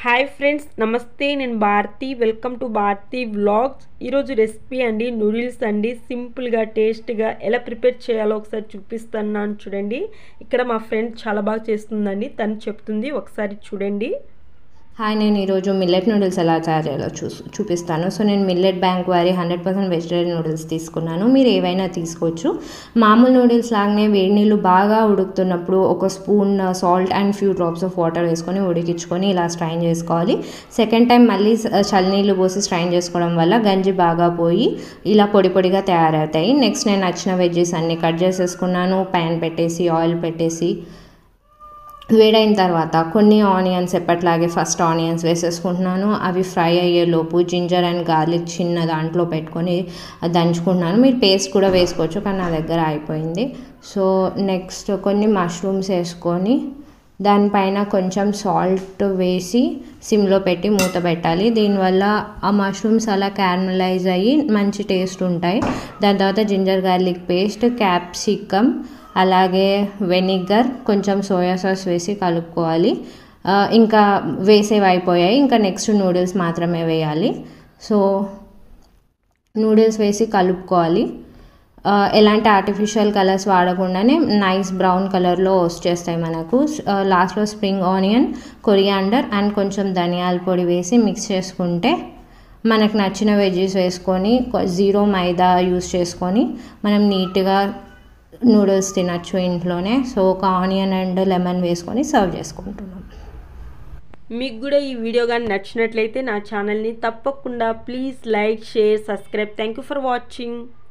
hi friends నమస్తే నేను Bharati welcome to Bharati vlogs ఈరోజు రెసిపీ అండి నూడిల్స్ అండి సింపుల్గా టేస్ట్గా ఎలా ప్రిపేర్ చేయాలో ఒకసారి చూపిస్తున్నాను చూడండి ఇక్కడ మా ఫ్రెండ్ చాలా బాగా చేస్తుందండి తను చెప్తుంది ఒకసారి చూడండి హాయ్ నేను ఈరోజు మిల్లెట్ నూడిల్స్ ఎలా తయారు చేయాలో చూ చూపిస్తాను సో నేను మిల్లెట్ బ్యాంక్ వారి హండ్రెడ్ పర్సెంట్ వెజిటేరియన్ నూడిల్స్ తీసుకున్నాను మీరు ఏవైనా తీసుకోవచ్చు మామూలు నూడిల్స్ లాగానే వేడి నీళ్ళు బాగా ఉడుకుతున్నప్పుడు ఒక spoon salt and few drops of water వేసుకొని ఉడికించుకొని ఇలా స్ట్రైన్ చేసుకోవాలి సెకండ్ టైం మళ్ళీ చల్లనీళ్ళు పోసి స్ట్రైన్ చేసుకోవడం వల్ల గంజి బాగా పోయి ఇలా పొడి పొడిగా తయారవుతాయి నెక్స్ట్ నేను నచ్చిన వెజ్జెస్ అన్ని కట్ చేసేసుకున్నాను ప్యాన్ పెట్టేసి ఆయిల్ పెట్టేసి వేడైన తర్వాత కొన్ని ఆనియన్స్ ఎప్పట్లాగే ఫస్ట్ ఆనియన్స్ వేసేసుకుంటున్నాను అవి ఫ్రై అయ్యేలోపు జింజర్ అండ్ గార్లిక్ చిన్న దాంట్లో పెట్టుకొని దంచుకుంటున్నాను మీరు పేస్ట్ కూడా వేసుకోవచ్చు కానీ నా దగ్గర అయిపోయింది సో నెక్స్ట్ కొన్ని మష్రూమ్స్ వేసుకొని దానిపైన కొంచెం సాల్ట్ వేసి సిమ్లో పెట్టి మూత పెట్టాలి దీనివల్ల ఆ మష్రూమ్స్ అలా క్యారమలైజ్ అయ్యి మంచి టేస్ట్ ఉంటాయి దాని తర్వాత జింజర్ గార్లిక్ పేస్ట్ క్యాప్సికమ్ అలాగే వెనిగర్ కొంచెం సోయా సాస్ వేసి కలుపుకోవాలి ఇంకా వేసేవి అయిపోయాయి ఇంకా నెక్స్ట్ నూడిల్స్ మాత్రమే వేయాలి సో నూడిల్స్ వేసి కలుపుకోవాలి ఎలాంటి ఆర్టిఫిషియల్ కలర్స్ వాడకుండానే నైస్ బ్రౌన్ కలర్లో వచ్చేస్తాయి మనకు లాస్ట్లో స్ప్రింగ్ ఆనియన్ కొరియాండర్ అండ్ కొంచెం ధనియాల పొడి వేసి మిక్స్ చేసుకుంటే మనకు నచ్చిన వెజ్జెస్ వేసుకొని జీరో మైదా యూస్ చేసుకొని మనం నీట్గా నూడిల్స్ తినచ్చు ఇంట్లోనే సో ఒక ఆనియన్ అండ్ లెమన్ వేసుకొని సర్వ్ చేసుకుంటున్నాం మీకు కూడా ఈ వీడియో కానీ నచ్చినట్లయితే నా ఛానల్ని తప్పకుండా please like share subscribe thank you for watching